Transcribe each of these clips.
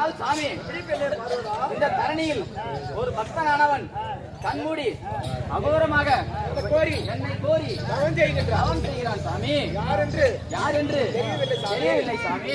ஆனால் சாமி இந்த தரணியில் ஒரு பக்தனானவன் கண்மூடி அகோரமாக கோரி என்னை கோரி தவம் செய்கின்ற அவன் செய்கிறான் சாமி யார் என்று யார் என்று தெரியவில்லை சாமி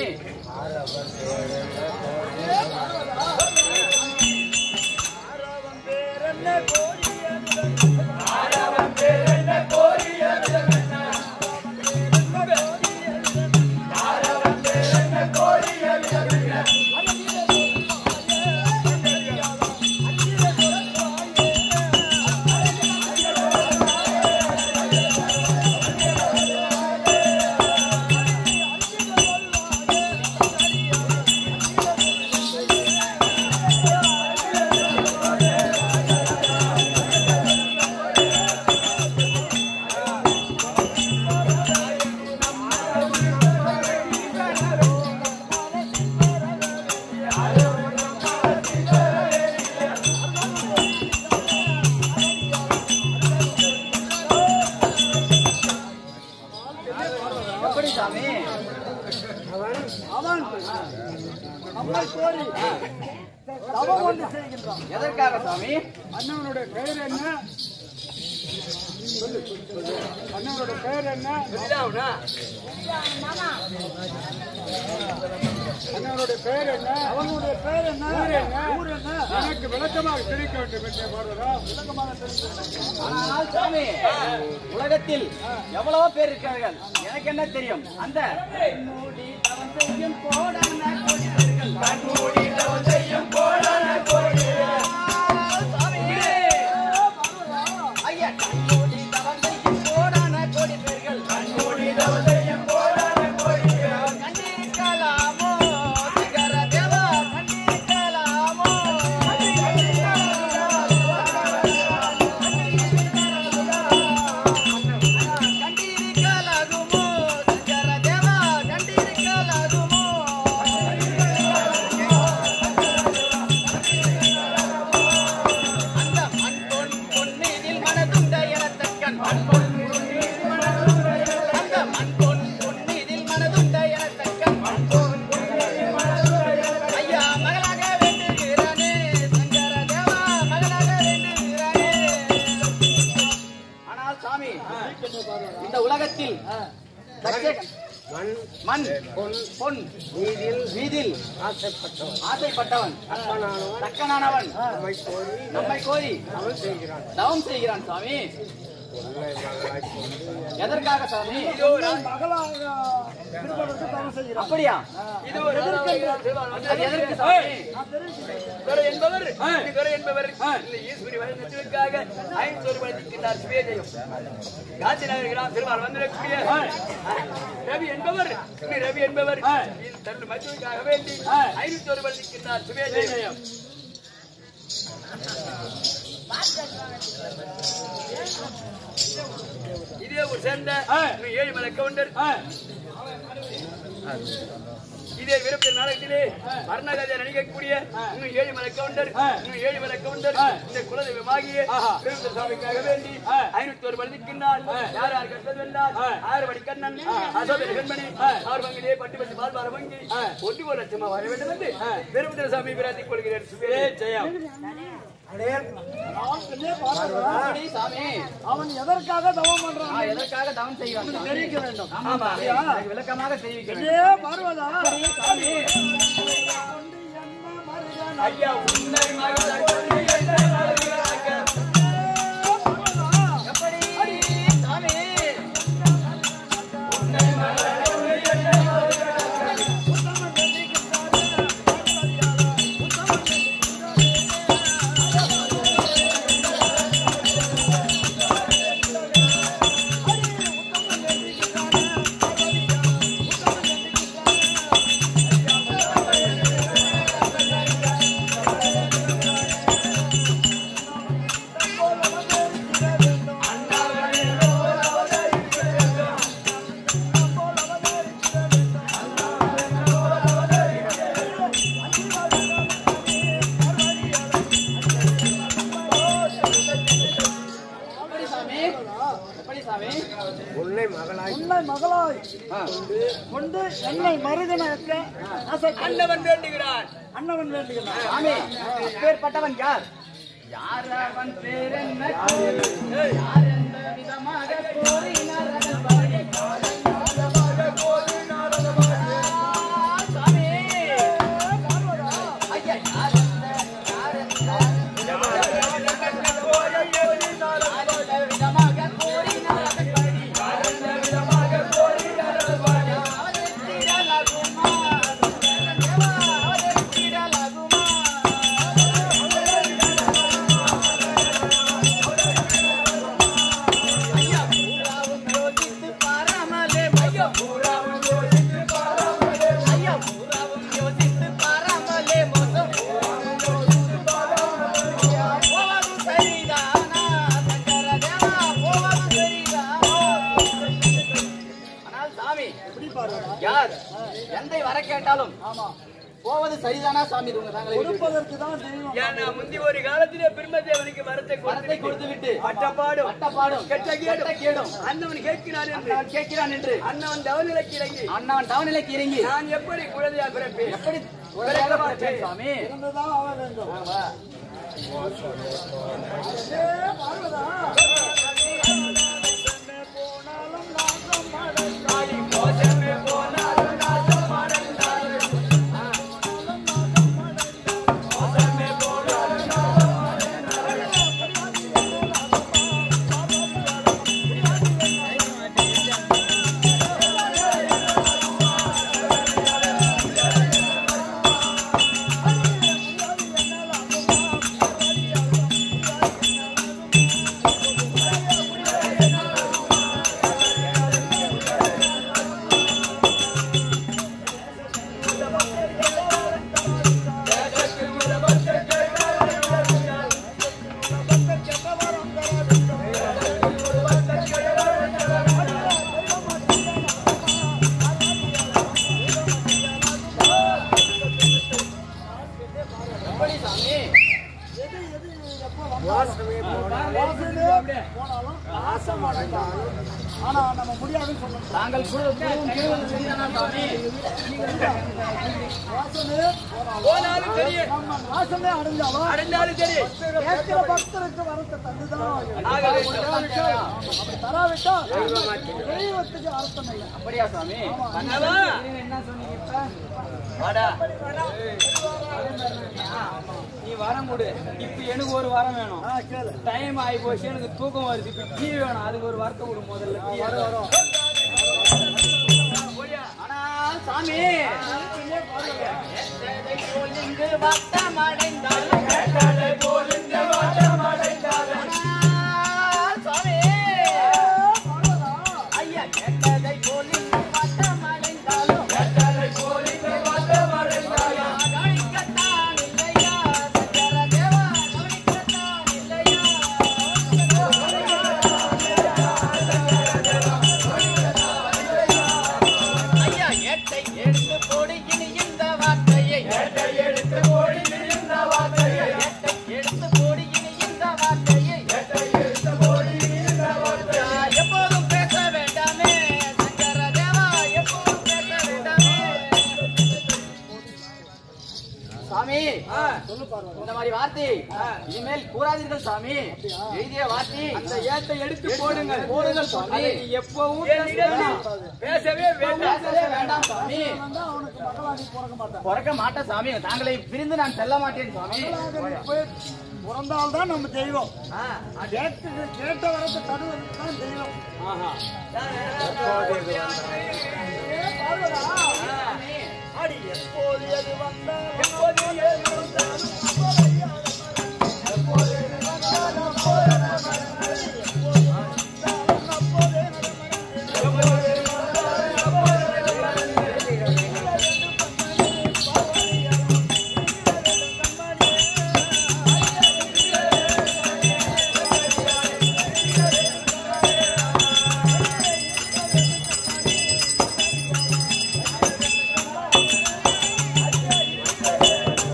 எப்படி சாமி அவன் நம்மை கோரி தவம் ஒன்று செய்கின்றான் எதற்காக சாமி அண்ணவனுடைய பெயர் என்ன சொல்லு, சொல்லு. அண்ணவனுடைய பெயர் என்ன அண்ணவனுடைய பெயர் என்ன அவனுடைய பெயர் என்ன ஊர் என்ன ஊர் என்ன எனக்கு விளக்கமாக தெரிவிக்க வேண்டும் என்று பாடுவதா விளக்கமாக தெரிவிக்க ஆனால் சாமி உலகத்தில் எவ்வளவோ பேர் இருக்கிறார்கள் எனக்கு என்ன தெரியும் அந்த கண்மூடி தவம் செய்யும் கோடான கோடி பேர்கள். கண்மூடி தவம் செய்யும் கோடான கோடி பேர்கள். சாமி. ஐயா, கண்மூடி தவம் செய்யும் கோடான கோடி பேர்கள். கண்மூடி தவம் செய்யும் கோடான கோடி பேர்கள். கண்டிருக்கலாமோ சிகர தேவா, கண்டிருக்கலாமோ கண்டிருக்கலாகுமோ சங்கர தேவா கண்டிருக்கலாகுமோ அந்த மண் பொன் பொன்மீதில் மனதுண்ட எனத்தக்கன் மண் பொன் அந்த மண் பொன் பொன்மீதில் மனதுண்ட எனத்தக்கன் மண் பொன் ஐயா மகளாக வேண்டுகிறானே சங்கர தேவா மகளாக வேண்டுகிறானே ஆனால் சாமி இந்த உலகத்தில் தச்ச- மண் பொன் வீதில் வீதில் ஆசைப்பட்டவன் தக்கனானவன் நம்மை கோரி தவம் செய்கிறான் சாமி எதற்காக சாமி மகளாக இருப்பதற்கு தவம் செய்கிறான் அப்படியா இது ஒரு அது எதற்கு சாமி துரை என்பவர் இந்த துரை என்பவர் இந்த ஈஸ்வரி வழங்கத்திற்காக ஐநூறு வழங்கினார் சுவேஜயம் காந்தி நகர் கிராம திருமால் வந்திருக்கக்கூடிய ரவி என்பவர் இந்த ரவி என்பவர் இந்த தன்னுடைய மருத்துவருக்காக வேண்டி ஐநூத்தி ஒரு வழங்கினார் சுவேஜயம் இதே ஒரு சேர்ந்த இன்னும் ஏழு மலை கவுண்டர் இதே விருப்ப நாடகத்திலே வர்ணகதை நடிக்கக்கூடிய இன்னும் ஏழு மலை கவுண்டர் இன்னும் ஏழு மலை கவுண்டர் இந்த குலதெய்வமாகிய விருப்ப சுவாமிக்காக வேண்டி ஐநூத்தி ஒரு மனிதிக்கின்றால் யார் யார் கட்டது வென்றால் ஆறு மணி கண்ணன் அசோதரி கண்மணி ஆறு வங்கிலே பட்டு பட்டு பால் பார வங்கி ஒன்று ஒரு லட்சமா வர வேண்டும் என்று விருப்ப சாமி பிரார்த்திக் கொள்கிறேன் சுவே ஜெயம் அப்படி சாமி அவன் எதற்காக தவம் பண்றான் நான் எதற்காக தவம் செய்கிறான் சாமி? தெரிவிக்க வேண்டும் ஆமா எனக்கு விளக்கமாக தெரிவிக்க வேண்டும் ஏ பார்வதா ஐயா உன்னை மகள் எப்படி சாமி ஆ தாய் கொண்டு என்னை மருகனாக்க ஆசை அண்ணவன் வேண்டுகிறான் அண்ணவன் வேண்டுகிறான் சாமி அப்பேற்பட்டவன் யார் யார் அவன் பேர் என்ன யார் எந்த விதமாக கோரினார் அவன் பாடி ஆ, சாமி ஐயா யார் எந்த யார் எந்த யார் எந்த விதமாக கோரினார் அவன் பாடி அவரை தீரலாகுமா தேவா அவரை தீரலாகுமா ஐயா பூராவும் யோசித்து பாராமலே ஐயா பூராவும் யோசித்து பாராமலே ஐயா பூராவும் யோசித்து பாராமலே மோசம் போவது சரிதானா சங்கர தேவா போவது சரிதானா ஆனால் சாமி யார் எந்தை வர கேட்டாலும் போவது சரிதானா சாமி இது உங்க தாங்களே விட்டு விட்டு. கொடுப்பதற்கு தான் தெய்வம் ஏன்னா முந்தி ஒரு காலத்திலே பிரம்மதேவனுக்கு வரத்தை வரத்தை கொடுத்து கொடுத்து விட்டு பட்டப்பாடும் பட்டப்பாடும் கெட்ட கெட்ட கேடும் கேடும் அண்ணவன் கேட்கிறான் என்று அண்ணவன் கேட்கிறான் என்று அண்ணவன் தவநிலைக்கு இறங்கி அண்ணவன் டவுனிலைக்கு இறங்கி நான் எப்படி குழந்தையா பிறப்பேன் எப்படி உலக பிறப்பேன் சாமி இருந்துதான் ஆக வேண்டும் ஆமா. ஏ, பார்வதா. போனாலும் நாசம் அடைந்தாய். எப்படி சாமி எது, எது, எப்போ வந்தாலும் வாசலே போனாலும் நாசம் அடைந்தாலும். ஆனா நம்ம முடியாதுன்னு சொல்லணும் தாங்கள் கூட கூறும் கேள்வி சரிதானா சாமி வாசலே போனாலும் போனாலும் தெரியும் நம்ம நாசமே அடைஞ்சாலும் அடைந்தாலும் சரி கேட்கிற பக்தருக்கு வரத்தை தந்துதான் ஆகணும். ஆக வேண்டும் அப்படி தராவிட்டா தெய்வத்துக்கு அர்த்தம் இல்லை அப்படியா சாமி அண்ணவா என்ன சொன்னீங்க இப்ப வாடா நீ வரம் கொடு இப்ப எனக்கு ஒரு வாரம் வேணும் ஆ, கேளு டைம் ஆகி போச்சு எனக்கு தூக்கம் வருது இப்ப டீ வேணும் அதுக்கு ஒரு வார்த்தை கொடு முதல்ல டீ வரும், வரும். ஆனால் சாமி இங்கு வட்டம் அடைந்தாலும் ஆனால் சாமி ஐயா கேட்டதை போல் இங்கு வட்டம் அடைந்தாலும் கவனிக்கத்தான் இல்லையா சங்கர தேவா கவனிக்கத்தான் இல்லையா ஐயா ஏட்டை எடுத்து போடு இனி இந்த வார்த்தையை ஏட்டை எடுத்து போடு இனி இந்த வார்த்தையை ஏட்டை எடுத்து போடு இனி இந்த வார்த்தையை ஏட்டை எடுத்து போடு இனி இந்த வார்த்தையை எப்போதும் பேச வேண்டாமே சங்கர தேவா எப்போதும் பேச வேண்டாமே சாமி சொல்லு பார்வதா. இந்த மாதிரி வார்த்தை இனிமேல் கூறாதீர்கள் சாமி எழுதிய வார்த்தை அந்த ஏட்டை எடுத்து போடுங்கள் போடுங்கள் சாமி அதை எப்பவும் என்னிடம் பேசவே வேண்டாம் பேசவே வேண்டாம் சாமி வந்தா அவனுக்கு மகளாகி பிறக்க மாட்டான் பிறக்க மாட்டேன் சாமி தாங்களை பிரிந்து நான் செல்ல மாட்டேன் சாமி மகளாக நீ போய் பிறந்தால்தான் நம்ம தெய்வம் கேட்டு கேட்ட வரத்தை தருவதற்கு தான் தெய்வம் ஏ, பார்வதா. அடி எப்போது எது வந்தாலும் எப்போது ஏது வந்தாலும் ஆ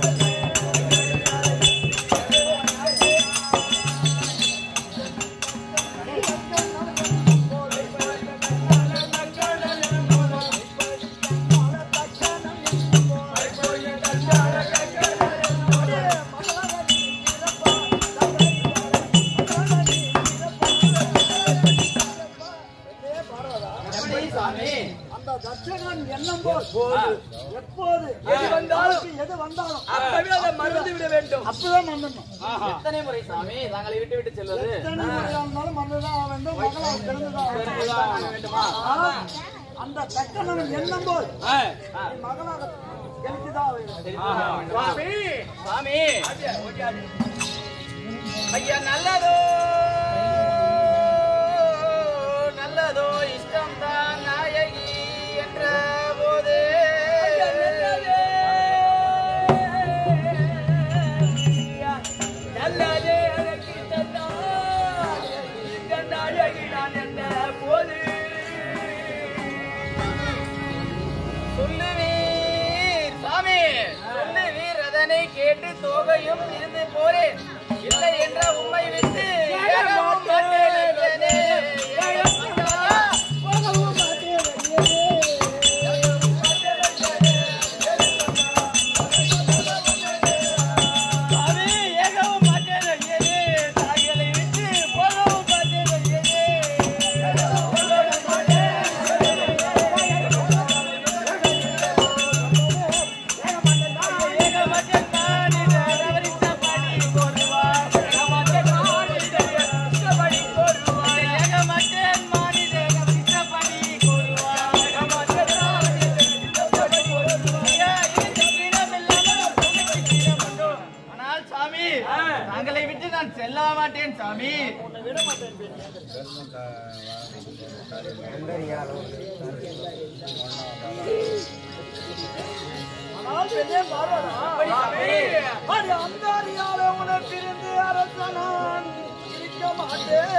எப்போது எது வந்தாலும் எது வந்தாலும் அப்பவே அதை மறந்து விட வேண்டும் அப்பதான் வந்துடணும் எத்தனை முறை சாமி தாங்களை விட்டு விட்டு செல்வது எத்தனை முறையா இருந்தாலும் வந்துதான் ஆக வேண்டும் மகளா பிறந்துதான் ஆக வேண்டும். தெரிந்துதான் ஆக வேண்டுமா ஆனா, அந்த தக்கனவன் எண்ணம் போல் ஆ. நீ மகளாக எழுதிதான் ஆக வேண்டும். சுவாமி சுவாமி ஐயா நல்லதோ நல்லதோ இஷ்டம்தான் நாயகி என்ற போது நல்லதே எனக்கு தந்தாய். இந்த நாயகி நான் என்ன போது சொல்லுவீர் சாமி சொல்லுவீர் அதனை கேட்டு தோகையும் இருந்து போறேன் இல்லை என்ற உண்மை விட்டு ஏகவும் மாட்டேன் என்றனே. ஏகவும் மாட்டேன். போகவும் மாட்டேன் சாமி ஏகவும் மாட்டேன் என்றனே. தாய்களை விட்டு போகவும் மாட்டேன் என்றனே. ஆனால் சாமி தாங்களை விட்டு நான் செல்ல மாட்டேன் சாமி ஆனால் பெண்ணே பார்வதா அடி அந்தாரியாலே உன்னை பிரிந்து அரசனான் இருக்க மாட்டேன்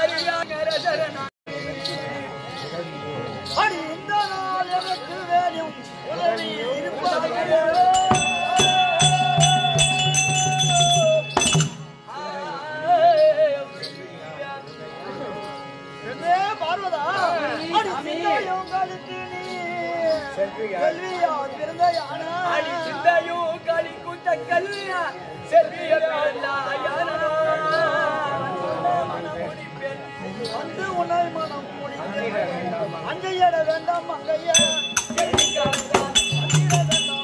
அடி இந்த நாள் எனக்கு வேணும் உதவி இருப்பதாக பெண்ணே பார்வதா அடி சிந்தையோங்களுக்கு நீ செல்வியா பிறந்த யானா அடி சிந்தையும் களி கூட்ட கல்யா செல்விய வந்து உன்னை மனம் முடிக்க அஞ்சையிட வேண்டாம் மங்கைய அஞ்சிட வேண்டாம்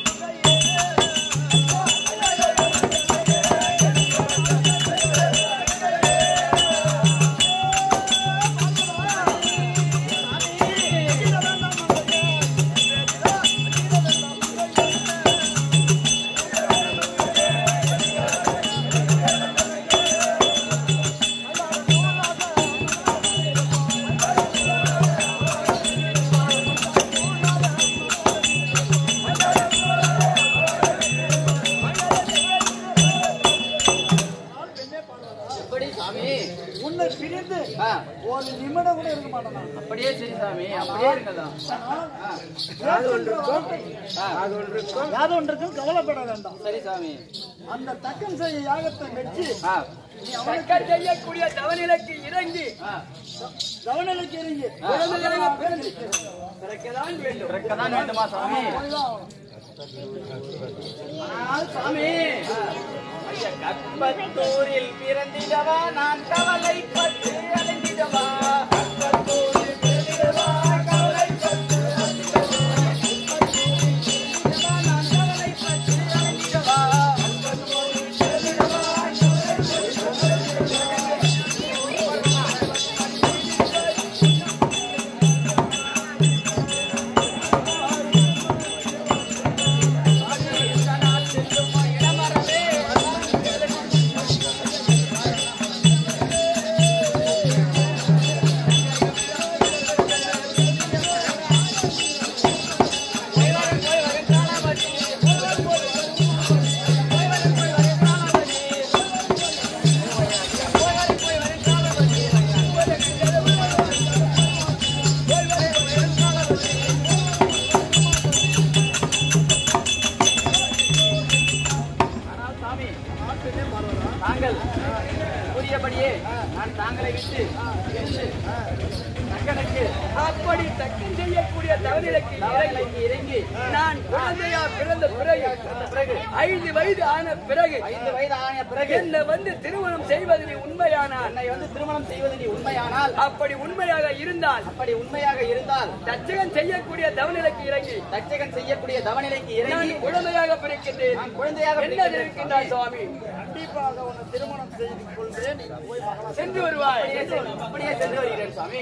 எப்படி சாமி உன்னை பிரிந்து ஆ, ஒரு நிமிடம் கூட இருக்க மாட்டேன் நான். அப்படியே சரி சாமி அப்படியே இருக்கலாம் அது ஒன்றுக்கும் யாது ஒன்றுக்கும் கவலைப்பட வேண்டாம் சரி சாமி அந்த தக்கன் செய்ய யாகத்தை வச்சு ஆ, நீ அவனுக்கு தக்க செய்யக்கூடிய தவநிலைக்கு இறங்கி ஆ, கவனலுக்கு இருங்க குழந்தைகளை பிறந்து பிறக்கதான் வேண்டும் பிறக்கத்தான் வேண்டுமா சாமி போய்தான் ஆகணும். ஆனால் சாமி ஐயா, கற்பத்தூரில் பிறந்திடவா நான் கவலைப்பட்டு அடைந்திடவா கற்பத்தூரில் பிறந்திடவா கவலைப்பட்டு அடைந்திடவா. கற்பத்தூரில் பிறந்திடவா, நான் கவலைப்பட்டு அடைந்திடவா. கற்பத்தூரில் பிறந்திடவா, ஆனால் சாமி தாங்கள் கூறியபடியே நான் தாங்களை விட்டு பிரிந்து தக்கனுக்கு அப்படி தக்கம் செய்யக்கூடிய தவநிலைக்கு இறங்கி தவநிலைக்கு இறங்கி நான் குழந்தையா பிறந்த பிறகு பிறகு ஐந்து வயது ஆன பிறகு ஐந்து வயது ஆன பிறகு என்னை வந்து திருமணம் செய்வது நீ உண்மையானால் என்னை வந்து திருமணம் செய்வது நீ உண்மையானால் அப்படி உண்மையாக இருந்தால் அப்படி உண்மையாக இருந்தால் தச்சகன் செய்யக்கூடிய தவநிலைக்கு இறங்கி தச்சகன் செய்யக்கூடிய தவநிலைக்கு நான் இறங்கி குழந்தையாக பிறக்கின்றேன் நான் குழந்தையாக என்ன பிறக்கின்றேன். தெரிவிக்கின்றாய் சுவாமி கண்டிப்பாக உன்னை திருமணம் செய்து கொள்கிறேன் நீ போய் மகளா சென்று வருவாய் அப்படியே சென்று- அப்படியே சென்று வருகிறேன் சுவாமி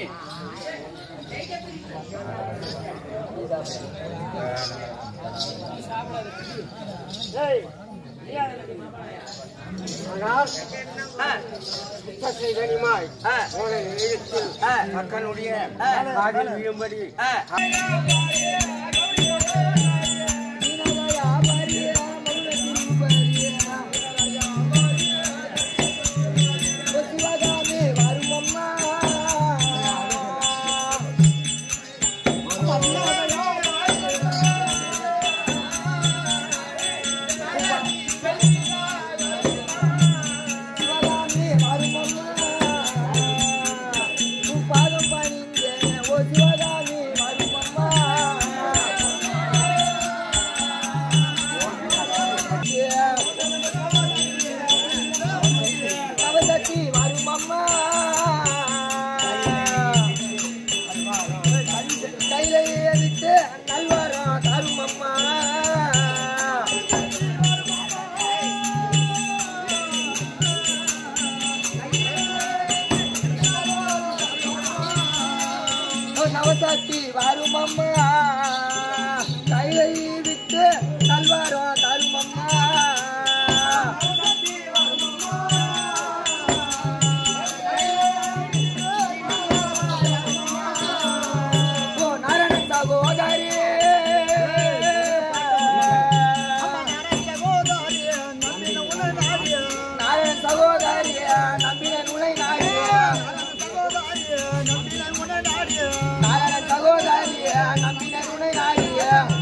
ஏய், நீ யார் எனக்கு? ஆ, இப்பசை கனிமாய் ஆ, போன நிலையத்தில் ஆ, மக்களுடைய ஆ. காதில் விழும்படி ஆ. கையில விட்டு நல்வாரம் தரும் அம்மா நவசாத்தி வரும் அம்மா கையை விட்டு நல்வாரம் தரும் அம்மா ஓ நாராயண சகோதரி நாராயண சகோதரி நம்பின நுழை நாடிய நாராயண சகோதரி நம்பின நுழை நாடிய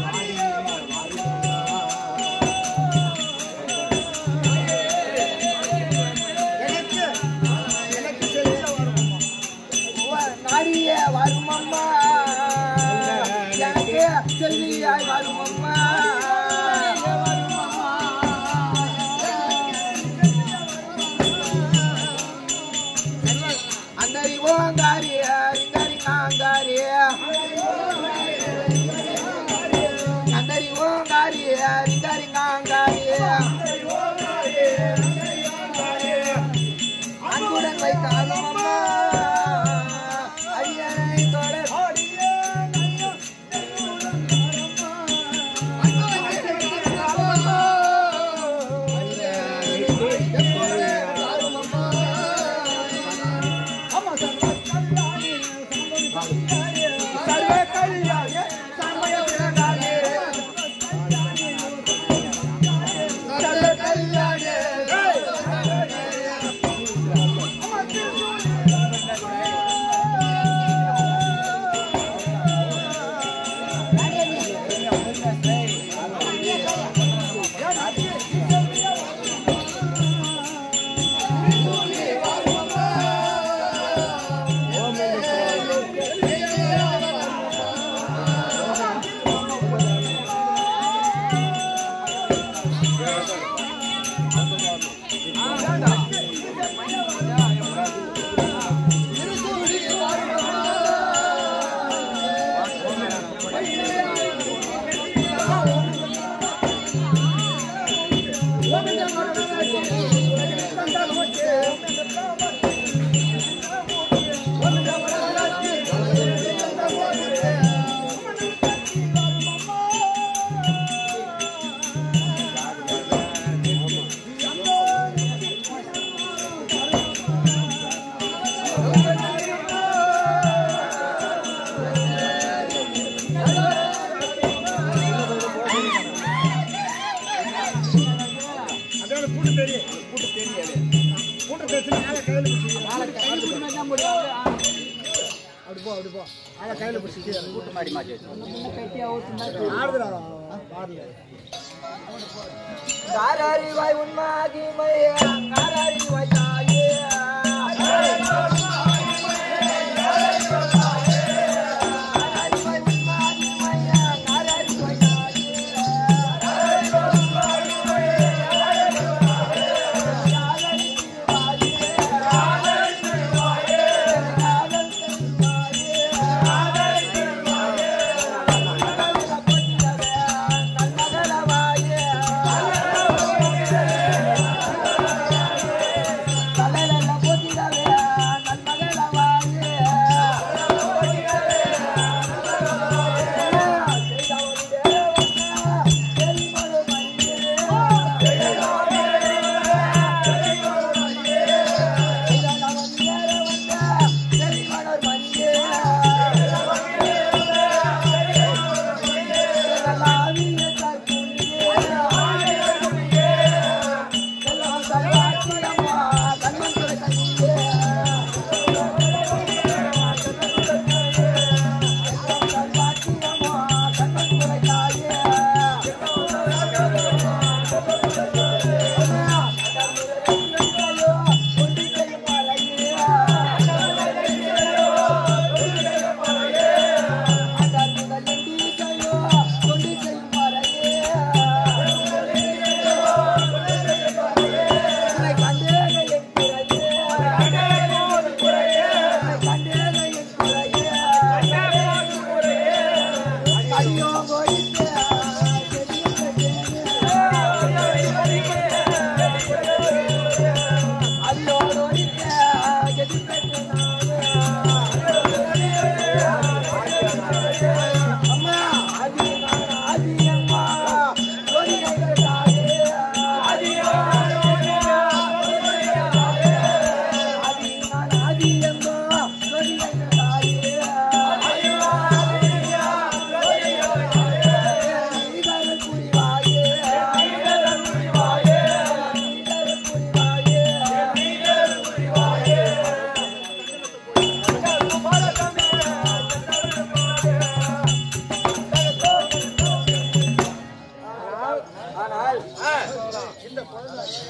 நாடிய வரும் அம்மா எனக்கு செல்வியாய் வரும் அம்மா அந்தரி ஓங்காரிய ரிங்கரி நாங்காரிய அந்தரி ஓங்காரிய ரிங்கரி நாங்காரிய அன்புடன் வைத்தாலும் அம்மா அரியணை தொடர் அதோட பூட்டு தெரியும் பூட்டு தெரியாது பூட்டு தெரிச்சு மேல கையில பிடிச்சி அப்படி போ அப்படி போ மேல கையில பிடிச்சி கூட்டு மாடி மாட்டி வச்சு ஆடுதுடா ஆடுல காரறிவாய் உன்மாகிமையா காரறிவாய் தாயே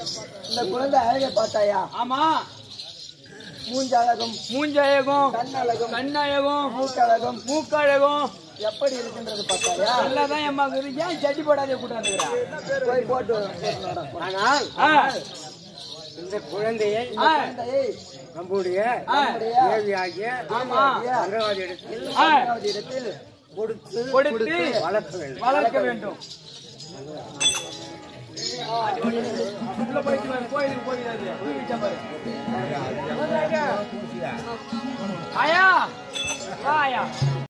இந்த குழந்தை அழகை பார்த்தாயா ஆமா மூஞ்சழகும் மூஞ்சழகும் கண்ணழகும் கண்ணழகும் மூக்கழகும் மூக்கழகும் எப்படி இருக்கின்றது பார்த்தாயா நல்லாதான் எம்மா இருக்குது ஏன் சட்டி போடாதே கூட்டாந்துக்கிறா போய் போட்டு போட்டு வாடா. ஆனால் இந்த குழந்தையை ஆ. குழந்தையை நம்முடைய நம்முடைய தேவியாகிய ஆமா அங்கவாதி இடத்தில் ஆ. இரண்டாவது இடத்தில் கொடுத்து கொடுத்து வளர்க்க வேண்டும் வளர்க்க வேண்டும் உள்ள போயிட்டு வா, கோயிலுக்கு போயிடாது போய் வச்சா பாரு ஆயா வா ஆயா